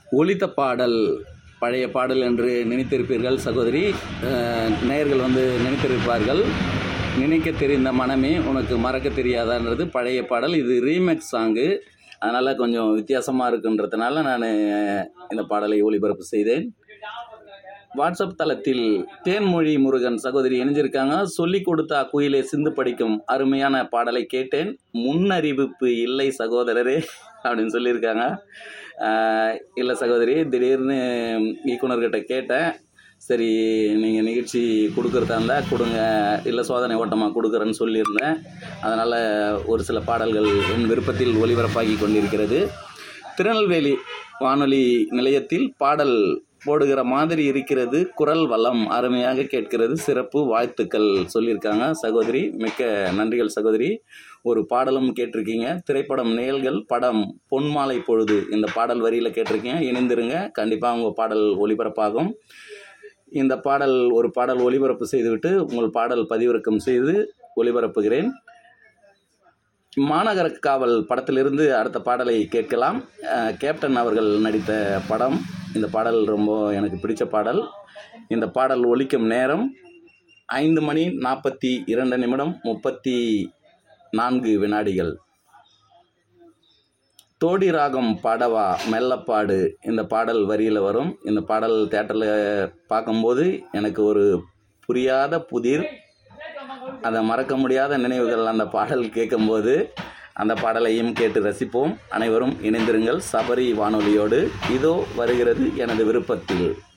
ஒலித்த பாடல் பழைய பாடல் என்று நினைத்திருப்பீர்கள் சகோதரி அஹ், நேயர்கள் வந்து நினைத்திருப்பார்கள் நினைக்க தெரிந்த மனமே உனக்கு மறக்க தெரியாதான்றது பழைய பாடல் இது ரீமேக் சாங்கு அதனால் கொஞ்சம் வித்தியாசமாக இருக்குன்றதுனால நான் இந்த பாடலை ஒளிபரப்பு செய்தேன் வாட்ஸ்அப் தளத்தில் தேன்மொழி முருகன் சகோதரி இணைஞ்சிருக்காங்க சொல்லி கொடுத்தா குயிலே சிந்து படிக்கும் அருமையான பாடலை கேட்டேன் முன்னறிவிப்பு இல்லை சகோதரரே அப்படின்னு சொல்லியிருக்காங்க ஆஹ் இல்லை சகோதரி திடீர்னு இயக்குனர்கிட்ட கேட்டேன் சரி நீங்கள் நிகழ்ச்சி கொடுக்குறதா இருந்தால் கொடுங்க இல்லை சோதனை ஓட்டமாக கொடுக்குறேன்னு சொல்லியிருந்தேன் அதனால் ஒரு சில பாடல்கள் என் விருப்பத்தில் ஒளிபரப்பாகி கொண்டிருக்கிறது திருநெல்வேலி வானொலி நிலையத்தில் பாடல் போடுகிற மாதிரி இருக்கிறது குரல் வளம் அருமையாக கேட்கிறது சிறப்பு வாழ்த்துக்கள் சொல்லியிருக்காங்க சகோதரி மிக்க நன்றிகள் சகோதரி ஒரு பாடலும் கேட்டிருக்கீங்க திரைப்படம் நேயல்கள் படம் பொன்மாலை பொழுது இந்த பாடல் வரியில் கேட்டிருக்கீங்க இணைந்திருங்க கண்டிப்பாக உங்கள் பாடல் ஒளிபரப்பாகும் இந்த பாடல் ஒரு பாடல் ஒளிபரப்பு செய்துவிட்டு உங்கள் பாடல் பதிவிறக்கம் செய்து ஒளிபரப்புகிறேன் மாநகர காவல் படத்திலிருந்து அடுத்த பாடலை கேட்கலாம் அஹ், கேப்டன் அவர்கள் நடித்த படம் இந்த பாடல் ரொம்ப எனக்கு பிடிச்ச பாடல் இந்த பாடல் ஒலிக்கும் நேரம் ஐந்து மணி நாற்பத்தி இரண்டு நிமிடம் முப்பத்தி நான்கு வினாடிகள் தோடி ராகம் பாடவா மெல்லப்பாடு இந்த பாடல் வரியில் வரும் இந்த பாடல் தேட்டரில் பார்க்கும்போது எனக்கு ஒரு புரியாத புதிர் அதை மறக்க முடியாத நினைவுகள் அந்த பாடல் கேட்கும்போது அந்த பாடலையும் கேட்டு ரசிப்போம் அனைவரும் இணைந்திருங்கள் சபரி வானொலியோடு இதோ வருகிறது எனது விருப்பத்தில்